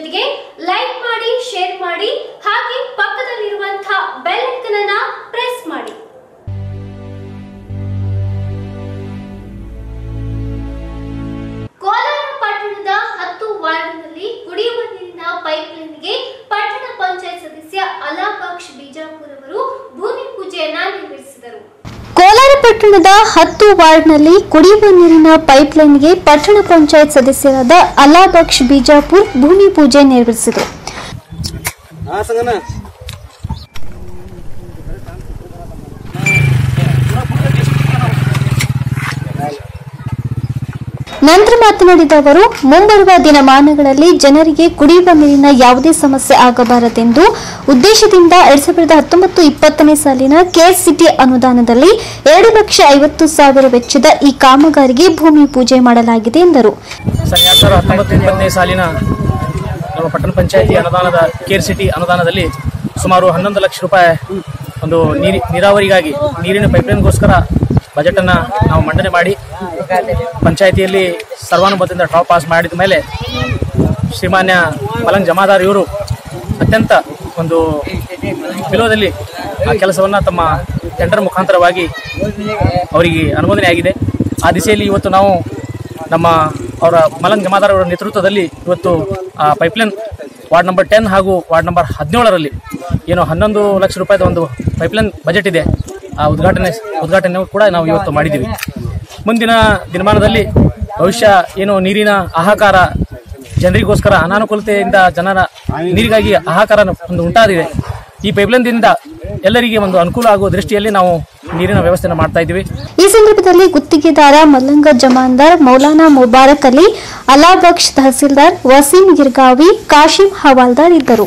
ಜೊತೆಗೆ ಲೈಕ್ ಮಾಡಿ ಶೇರ್ ಮಾಡಿ ಹಾಗೆ ಪಕ್ಕದಲ್ಲಿರುವಂತಹ ಬೆಲ್ ಐಕನ್ ಅನ್ನ ಪ್ರೆಸ್ ಮಾಡಿ ಕೋಲಾರ ಪಟ್ಟಣದ ಹತ್ತು ವಾರ್ಡ್ನಲ್ಲಿ ಕುಡಿಯುವ ನೀರಿನ ಪೈಪ್ಲೈನ್ಗೆ ಪಟ್ಟಣ ಪಂಚಾಯತ್ ಸದಸ್ಯ ಅಲಾಬಾಕ್ಷ್ ಬಿಜಾಪುರ್ ಅವರು ಭೂಮಿ ಪೂಜೆಯನ್ನ ನೆರವೇರಿಸಿದರು ಕೋಲಾರ ಪಟ್ಟಣದ ಹತ್ತು ವಾರ್ಡ್ನಲ್ಲಿ ಕುಡಿಯುವ ನೀರಿನ ಪೈಪ್ಲೈನ್ಗೆ ಪಟ್ಟಣ ಪಂಚಾಯತ್ ಸದಸ್ಯರಾದ ಅಲ್ಲಾಬಕ್ಷ್ ಬಿಜಾಪುರ್ ಭೂಮಿ ಪೂಜೆ ನೆರವೇರಿಸಿದರು ಹಾ ಸಂಗನ ನಂತರ ಮಾತನಾಡಿದ ಅವರು ಮುಂಬರುವ ದಿನಮಾನಗಳಲ್ಲಿ ಜನರಿಗೆ ಕುಡಿಯುವ ನೀರಿನ ಯಾವುದೇ ಸಮಸ್ಯೆ ಆಗಬಾರದೆಂದು ಉದ್ದೇಶದಿಂದ ಎರಡ್ ಸಾವಿರದ ಹತ್ತೊಂಬತ್ತು ಇಪ್ಪತ್ತನೇ ಸಾಲಿನ ಕೇರ್ ಸಿಟಿ ಅನುದಾನದಲ್ಲಿ ಎರಡು ಲಕ್ಷ ಐವತ್ತು ಸಾವಿರ ವೆಚ್ಚದ ಈ ಕಾಮಗಾರಿಗೆ ಭೂಮಿ ಪೂಜೆ ಮಾಡಲಾಗಿದೆ ಎಂದರು ಸರ್ ಎರಡು ಸಾವಿರದ ಹತ್ತೊಂಬತ್ತು ಇಪ್ಪತ್ತನೇ ಸಾಲಿನ ನಮ್ಮ ಪಟ್ಟಣ ಪಂಚಾಯತಿ ಅನುದಾನದ ಕೇರ್ ಸಿಟಿ ಅನುದಾನದಲ್ಲಿ ಸುಮಾರು ಹನ್ನೊಂದು ಲಕ್ಷ ರೂಪಾಯಿ ಒಂದು ನೀರಿ ನೀರಾವರಿಗಾಗಿ ನೀರಿನ ಪೈಪ್ಲೈನ್ಗೋಸ್ಕರ ಬಜೆಟನ್ನು ನಾವು ಮಂಡನೆ ಮಾಡಿ ಪಂಚಾಯತಿಯಲ್ಲಿ ಸರ್ವಾನುಮತದಿಂದ ಡ್ರಾ ಪಾಸ್ ಮಾಡಿದ ಮೇಲೆ ಶ್ರೀಮಾನ್ಯ ಮಲಂಗ್ ಜಮಾದಾರ್ ಇವರು ಅತ್ಯಂತ ಒಂದು ವಿರೋಧದಲ್ಲಿ ಆ ಕೆಲಸವನ್ನು ತಮ್ಮ ಟೆಂಡರ್ ಮುಖಾಂತರವಾಗಿ ಅವರಿಗೆ ಅನುಮೋದನೆ ಆಗಿದೆ ಆ ದಿಸೆಯಲ್ಲಿ ಇವತ್ತು ನಾವು ನಮ್ಮ ಅವರ ಮಲಂಗ್ ಜಮಾದಾರ್ ಅವರ ನೇತೃತ್ವದಲ್ಲಿ ಇವತ್ತು ಆ ಪೈಪ್ಲೈನ್ ವಾರ್ಡ್ ನಂಬರ್ ಟೆನ್ ಹಾಗೂ ವಾರ್ಡ್ ನಂಬರ್ ಹದಿನೇಳರಲ್ಲಿ ಏನು ಹನ್ನೊಂದು ಲಕ್ಷ ರೂಪಾಯಿದ ಒಂದು ಪೈಪ್ಲೈನ್ ಬಜೆಟ್ ಇದೆ ಆ ಉದ್ಘಾಟನೆ ಉದ್ಘಾಟನೆ ಕೂಡ ನಾವು ಇವತ್ತು ಮಾಡಿದ್ದೀವಿ ಮುಂದಿನ ದಿನಮಾನದಲ್ಲಿ ಭವಿಷ್ಯ ಏನು ನೀರಿನ ಹಾಹಾಕಾರ ಜನರಿಗೋಸ್ಕರ ಅನಾನುಕೂಲತೆಯಿಂದ ಜನರ ನೀರಿಗಾಗಿ ಹಾಹಾಕಾರ ಒಂದು ಉಂಟಾದಿದೆ ಈ ಪೈಪ್ಲೈನ್ದಿಂದ ಎಲ್ಲರಿಗೆ ಒಂದು ಅನುಕೂಲ ಆಗುವ ದೃಷ್ಟಿಯಲ್ಲಿ ನಾವು ನೀರಿನ ವ್ಯವಸ್ಥೆಯನ್ನು ಮಾಡ್ತಾ ಇದ್ದೀವಿ ಈ ಸಂದರ್ಭದಲ್ಲಿ ಗುತ್ತಿಗೆದಾರ ಮಲ್ಲಂಗ ಜಮಾನ್ದಾರ್ ಮೌಲಾನಾ ಮುಬಾರಕ್ ಅಲಿ ಅಲಾಬಕ್ಷ್ ತಹಸೀಲ್ದಾರ್ ವಸೀಂ ಗಿರ್ಗಾವಿ ಕಾಶಿಂ ಹವಾಲ್ದಾರ್ ಇದ್ದರು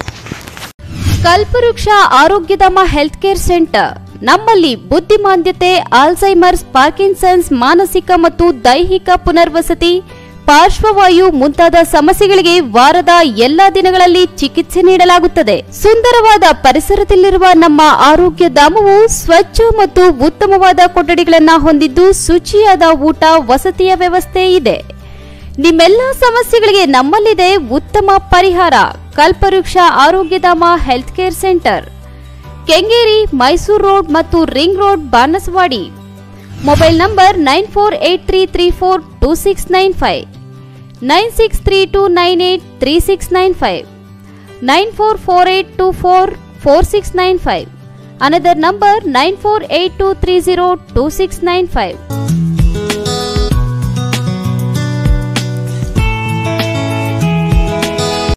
ಕಲ್ಪವೃಕ್ಷ ಆರೋಗ್ಯಧಾಮ ಹೆಲ್ತ್ ಕೇರ್ ಸೆಂಟರ್ ನಮ್ಮಲ್ಲಿ ಬುದ್ಧಿಮಾಂದ್ಯತೆ ಆಲ್ಝೈಮರ್ಸ್ ಪಾರ್ಕಿನ್ಸನ್ಸ್ ಮಾನಸಿಕ ಮತ್ತು ದೈಹಿಕ ಪುನರ್ವಸತಿ ಪಾರ್ಶ್ವವಾಯು ಮುಂತಾದ ಸಮಸ್ಯೆಗಳಿಗೆ ವಾರದ ಎಲ್ಲಾ ದಿನಗಳಲ್ಲಿ ಚಿಕಿತ್ಸೆ ನೀಡಲಾಗುತ್ತದೆ ಸುಂದರವಾದ ಪರಿಸರದಲ್ಲಿರುವ ನಮ್ಮ ಆರೋಗ್ಯ ಧಾಮವು ಸ್ವಚ್ಛ ಮತ್ತು ಉತ್ತಮವಾದ ಕೊಠಡಿಗಳನ್ನು ಹೊಂದಿದ್ದು ಶುಚಿಯಾದ ಊಟ ವಸತಿಯ ವ್ಯವಸ್ಥೆ ಇದೆ ನಿಮ್ಮೆಲ್ಲ ಸಮಸ್ಯೆಗಳಿಗೆ ನಮ್ಮಲ್ಲಿದೆ ಉತ್ತಮ ಪರಿಹಾರ Kalpavriksha Arogyadhama health care centre Kengeri Mysore road ಮತ್ತು ring road Banasavadi mobile number nine four eight three three four two six nine five nine six three two nine eight three six nine five nine four four eight two four four six nine five another number nine four eight two three zero two six nine five